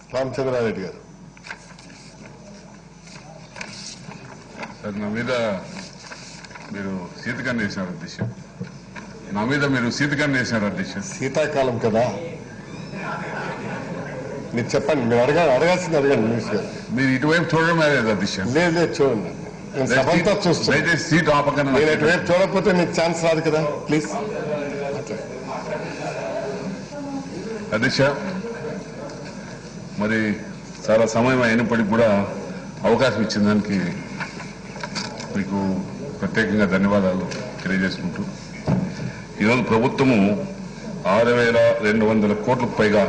రామచంద్రారెడ్డి గారు సార్ నా మీద మీరు సీతకన్ను వేసినారు అధ్యక్ష నా మీద మీరు సీతకన్ను వేసినారు అధ్యక్ష శీతాకాలం కదా మీరు చెప్పండి మీరు అడగా అడగాల్సింది అడగండి మినిస్టర్ గారు మీరు ఇటువైపు చూడడం లేదు అధ్యక్ష లేదు లేదు చూడండి నేను సభంతా చూస్తున్నాను దయచేసి సీట్ ఆ పక్కన నేను ఇటువైపు చూడకపోతే మీకు ఛాన్స్ రాదు కదా ప్లీజ్ అధ్యక్ష మరి చాలా సమయం అయినప్పటికీ కూడా అవకాశం ఇచ్చిన దానికి మీకు ప్రత్యేకంగా ధన్యవాదాలు తెలియజేసుకుంటూ ఈరోజు ప్రభుత్వము ఆరు వేల రెండు వందల కోట్లకు పైగా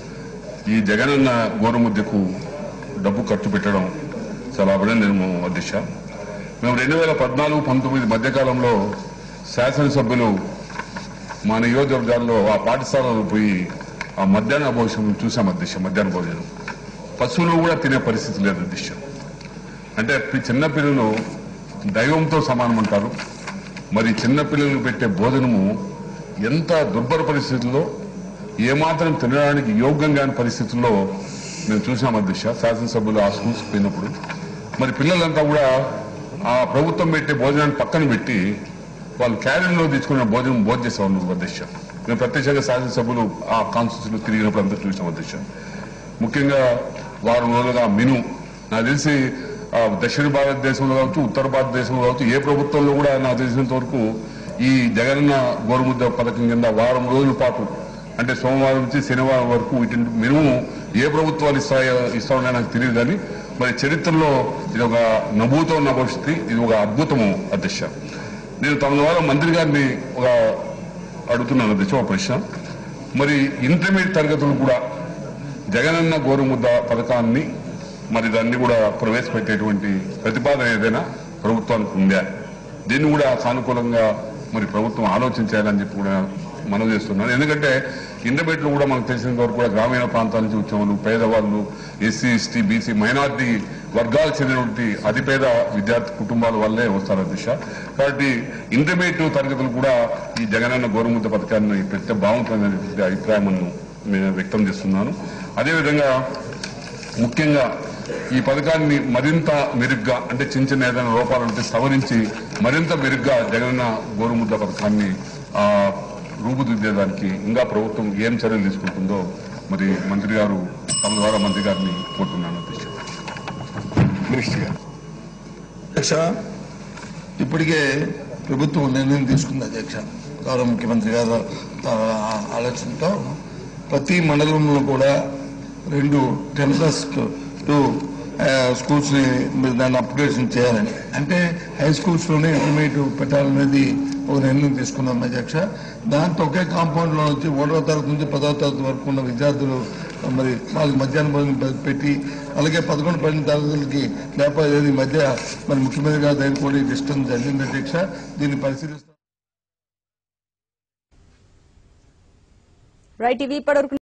ఈ జగనన్న గోరుముద్దకు డబ్బు ఖర్చు పెట్టడం చాలా అభినందనము అధ్యక్ష మేము రెండు వేల పద్నాలుగు పంతొమ్మిది మధ్యకాలంలో శాసనసభ్యులు మా నియోజకవర్గాల్లో ఆ పాఠశాలలో పోయి ఆ మధ్యాహ్న భోజనం చూసాం అధ్యక్ష మధ్యాహ్న భోజనం పశువులు కూడా తినే పరిస్థితి లేదు అధ్యక్ష అంటే పి- చిన్న పిల్లలు దైవంతో సమానం అంటారు మరి చిన్న పిల్లలకు పెట్టే భోజనము ఎంత దుర్భర పరిస్థితుల్లో ఏమాత్రం తినడానికి యోగ్యం కాని పరిస్థితుల్లో మేము చూసాం అధ్యక్ష శాసనసభ్యులు ఆ స్కూల్స్కి పోయినప్పుడు మరి పిల్లలంతా కూడా ఆ ప్రభుత్వం పెట్టే భోజనాన్ని పక్కన పెట్టి వాళ్ళు క్యారీన్లో తెచ్చుకున్న భోజనం భోజనం చేసేవాళ్ళు అధ్యక్ష మేము ప్రత్యక్షంగా శాసనసభ్యులు ఆ కాన్స్టిట్యూన్సీలో తిరిగినప్పుడు అంతా చూసాం అధ్యక్ష ముఖ్యంగా వారం రోజులుగా మిను నాకు తెలిసి ఆ, దక్షిణ భారతదేశంలో కావచ్చు ఉత్తర భారతదేశంలో కావచ్చు ఏ ప్రభుత్వంలో కూడా నాకు తెలిసినంత వరకు ఈ జగనన్న గోరుముద్ద పథకం కింద వారం రోజుల పాటు అంటే సోమవారం నుంచి శనివారం వరకు ఇటువంటి మినిమం ఏ ప్రభుత్వాలు ఇస్తాయో ఇస్తామని నాకు తెలియదు కానీ మరి చరిత్రలో ఇది ఒక నభూతో నభవిష్యత్తు ఇది ఒక అద్భుతము అధ్యక్ష నేను తమ ద్వారా మంత్రి గారిని ఒక అడుగుతున్నాను అధ్యక్ష ఒక ప్రశ్న మరి ఇంటర్మీడియట్ తరగతులు కూడా జగనన్న గోరుముద్ద పథకాన్ని మరి దాన్ని కూడా ప్రవేశపెట్టేటువంటి ప్రతిపాదన ఏదైనా ప్రభుత్వానికి ఉందా దీన్ని కూడా సానుకూలంగా మరి ప్రభుత్వం ఆలోచించాలని చెప్పి కూడా మనం చేస్తున్నాను ఎందుకంటే ఇంటర్మీడియట్లో కూడా మనకు తెలిసినంత వరకు కూడా గ్రామీణ ప్రాంతాల నుంచి వచ్చిన వాళ్ళు పేదవాళ్ళు ఎస్సీ ఎస్టీ బీసీ మైనార్టీ వర్గాలకు చెందినటువంటి అతిపేద విద్యార్థి కుటుంబాల వల్లే వస్తారు దిశ కాబట్టి ఇంటర్మీడియట్ తరగతులు కూడా ఈ జగనన్న గోరుముద్ద పథకాన్ని పెడితే బాగుంటుందనే అభిప్రాయం నేను వ్యక్తం చేస్తున్నాను అదేవిధంగా ముఖ్యంగా ఈ పథకాన్ని మరింత మెరుగ్గా అంటే చిన్న చిన్న ఏదైనా లోపాలు ఉంటే సవరించి మరింత మెరుగ్గా జగనన్న గోరుముద్ద పథకాన్ని ఆ, రూపుదిద్దేదానికి ఇంకా ప్రభుత్వం ఏం చర్యలు తీసుకుంటుందో మరి మంత్రి గారు తమ ద్వారా మంత్రి గారిని కోరుతున్నాను అధ్యక్ష మినిస్టర్ గారు అధ్యక్ష ఇప్పటికే ప్రభుత్వం నిర్ణయం తీసుకుంది అధ్యక్ష గౌరవ ముఖ్యమంత్రి గారు ఆ, ఆలోచనతో ప్రతి మండలంలో కూడా రెండు టెన్ ప్లస్ టూ స్కూల్స్ ని మీరు దాన్ని అప్గ్రేషన్ చేయాలని అంటే హై స్కూల్స్ లోనే ఇంటర్మీడియట్ పెట్టాలనేది ఒక నిర్ణయం తీసుకున్నాం అధ్యక్ష దాంతో ఒకే కాంపౌండ్ లో వచ్చి ఒకటో తరగతి నుంచి పదవ తరగతి వరకు ఉన్న విద్యార్థులు మరి వాళ్ళకి మధ్యాహ్న భోజనం పె- పెట్టి అలాగే పదకొండు పన్నెండు తరగతులకి లేకపోతే ఈ మధ్య మరి ముఖ్యమంత్రి గారు దగ్గర కూడా డిస్టెన్స్ జరిగింది అధ్యక్ష దీన్ని పరిశీలిస్తాం రైట్ ఇవి ఇప్పటివరకు